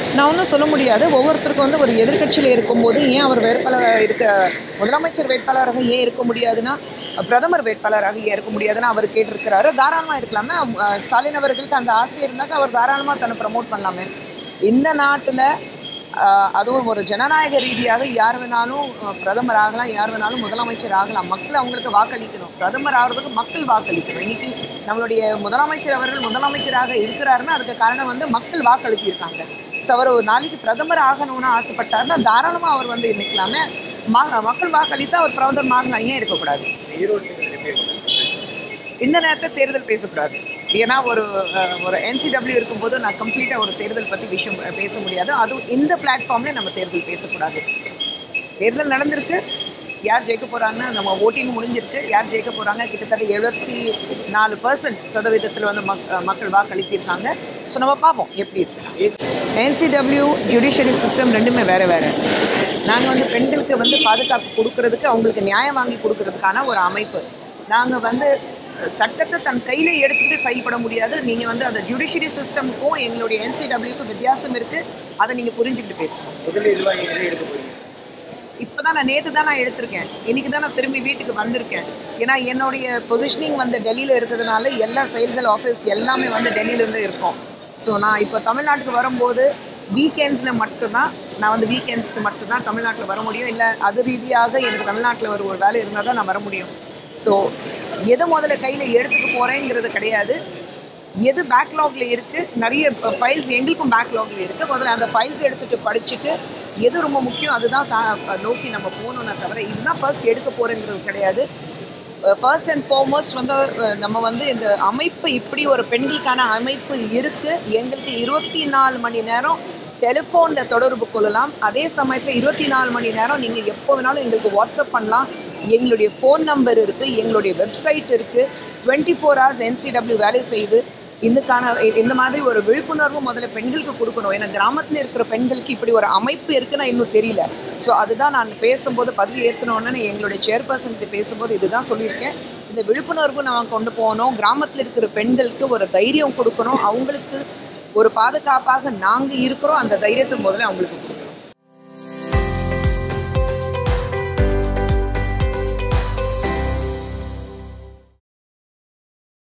நான் ஒன்றும் சொல்ல முடியாது ஒவ்வொருத்தருக்கும் வந்து ஒரு எதிர்க்கட்சியில் இருக்கும்போது ஏன் அவர் வேட்பாளராக இருக்க முதலமைச்சர் வேட்பாளராக ஏன் இருக்க முடியாதுன்னா பிரதமர் வேட்பாளராக ஏன் இருக்க முடியாதுன்னு அவர் கேட்டிருக்கிறாரு தாராளமாக இருக்கலாம்னா அஹ், ஸ்டாலின் அவர்களுக்கு அந்த ஆசை இருந்தாக்க அவர் தாராளமாக தன்னை ப்ரமோட் பண்ணலாமே இந்த நாட்டில் அதுவும் ஒரு ஜனநாயக ரீதியாக யார் வேணாலும் அஹ், பிரதமர் ஆகலாம் யார் வேணாலும் முதலமைச்சர் ஆகலாம் மக்கள் அவங்களுக்கு வாக்களிக்கணும் பிரதமர் ஆகிறதுக்கு மக்கள் வாக்களிக்கணும் இன்னைக்கு நம்மளுடைய முதலமைச்சர் அவர்கள் முதலமைச்சராக இருக்கிறாருன்னா அதுக்கு காரணம் வந்து மக்கள் வாக்களித்திருக்காங்க ஸோ அவர் ஒரு நாளைக்கு பிரதமர் ஆகணும்னு ஆசைப்பட்டாருன்னா தாராளமாக அவர் வந்து நிற்கலாமே ம- மக்கள் வாக்களித்தா அவர் பிரதமர் ஆகலாம் ஏன் இருக்கக்கூடாது இந்த நேரத்தில் தேர்தல் பேசக்கூடாது ஏன்னா ஒரு அஹ், ஒரு என்சிடபிள்யூ இருக்கும்போது நான் கம்ப்ளீட்டாக ஒரு தேர்தல் பற்றி விஷயம் பேச முடியாது அதுவும் இந்த பிளாட்ஃபார்ம்ல நம்ம தேர்தல் பேசக்கூடாது தேர்தல் நடந்திருக்கு யார் ஜெயிக்க போகிறாங்கன்னா நம்ம ஓட்டிங் முடிஞ்சிருக்கு யார் ஜெயிக்க போகிறாங்க கிட்டத்தட்ட எழுபத்தி நாலு பர்சன்ட் சதவீதத்தில் வந்து மக் மக்கள் வாக்களித்திருக்காங்க ஸோ நம்ம பார்ப்போம் எப்படி இருக்கு என்சிடபிள்யூ ஜுடிஷியரி சிஸ்டம் ரெண்டுமே வேறு வேறு நாங்கள் வந்து பெண்களுக்கு வந்து பாதுகாப்பு கொடுக்கறதுக்கு அவங்களுக்கு நியாயம் வாங்கி கொடுக்கறதுக்கான ஒரு அமைப்பு நாங்கள் வந்து சட்டத்தை தன் கையில் எடுத்துக்கிட்டு செயல்பட முடியாது நீங்கள் வந்து அந்த ஜுடிஷியரி சிஸ்டமுக்கும் எங்களுடைய என்சிடபிள்யூக்கும் வித்தியாசம் இருக்குது அதை நீங்கள் புரிஞ்சுக்கிட்டு பேசணும் முதல்ல இதுவாக எதை எடுக்க போறீங்க இப்போ தான் நான் நேற்று தான் நான் எடுத்திருக்கேன் இன்னைக்கு தான் நான் திரும்பி வீட்டுக்கு வந்திருக்கேன் ஏன்னா என்னுடைய பொசிஷனிங் வந்து டெல்லியில் இருக்கிறதுனால எல்லா செயல்கள் ஆஃபீஸ் எல்லாமே வந்து டெல்லியிலேருந்து இருக்கும் ஸோ நான் இப்போ தமிழ்நாட்டுக்கு வரும்போது வீக்கெண்ட்ஸில் மட்டும்தான் நான் வந்து வீக்கெண்ட்ஸ்க்கு மட்டும்தான் தமிழ்நாட்டில் வர முடியும் இல்லை அது ரீதியாக எனக்கு தமிழ்நாட்டில் ஒரு ஒரு வேலை இருந்தால் தான் நான் வர முடியும் ஸோ எது முதல்ல கையில் எடுத்துக்க போகிறேங்கிறது கிடையாது எது பேக்லாக்ல இருக்கு நிறைய ஃபைல்ஸ் எங்களுக்கும் பேக்லாக்ல இருக்கு முதல்ல அந்த ஃபைல்ஸ் எடுத்துட்டு படிச்சுட்டு எது ரொம்ப முக்கியம் அதுதான் தா- நோக்கி நம்ம போகணும்னே தவிர இதுதான் ஃபர்ஸ்ட் எடுக்க போறேங்கிறது கிடையாது ஃபர்ஸ்ட் அண்ட் ஃபார்மோஸ்ட் வந்து அஹ், நம்ம வந்து இந்த அமைப்பு இப்படி ஒரு பெண்களுக்கான அமைப்பு இருக்கு எங்களுக்கு இருபத்தி நாலு மணி நேரம் டெலிஃபோனில் தொடர்பு கொள்ளலாம் அதே சமயத்தில் இருபத்தி நாலு மணி நேரம் நீங்கள் எப்போ வேணாலும் எங்களுக்கு வாட்ஸ்அப் பண்ணலாம் எங்களுடைய ஃபோன் நம்பர் இருக்குது எங்களுடைய வெப்சைட் இருக்குது டுவெண்ட்டி ஃபோர் ஹவர்ஸ் என்சிடபிள்யூ வேலை செய்யுது இதுக்கான இ- இந்த மாதிரி ஒரு விழிப்புணர்வு முதல்ல பெண்களுக்கு கொடுக்கணும் ஏன்னா கிராமத்தில் இருக்கிற பெண்களுக்கு இப்படி ஒரு அமைப்பு இருக்குன்னு இன்னும் தெரியல ஸோ அதுதான் நான் பேசும்போது பதவி ஏற்றினோன்னு எங்களுடைய சேர்பர்சன் கிட்ட பேசும்போது இதுதான் சொல்லியிருக்கேன் இந்த விழிப்புணர்வு நம்ம கொண்டு போகணும் கிராமத்தில் இருக்கிற பெண்களுக்கு ஒரு தைரியம் கொடுக்கணும் அவங்களுக்கு ஒரு பாதுகாப்பாக நாங்கள் இருக்கிறோம் அந்த தைரியத்தை முதல்ல அவங்களுக்கு கொடுக்கணும்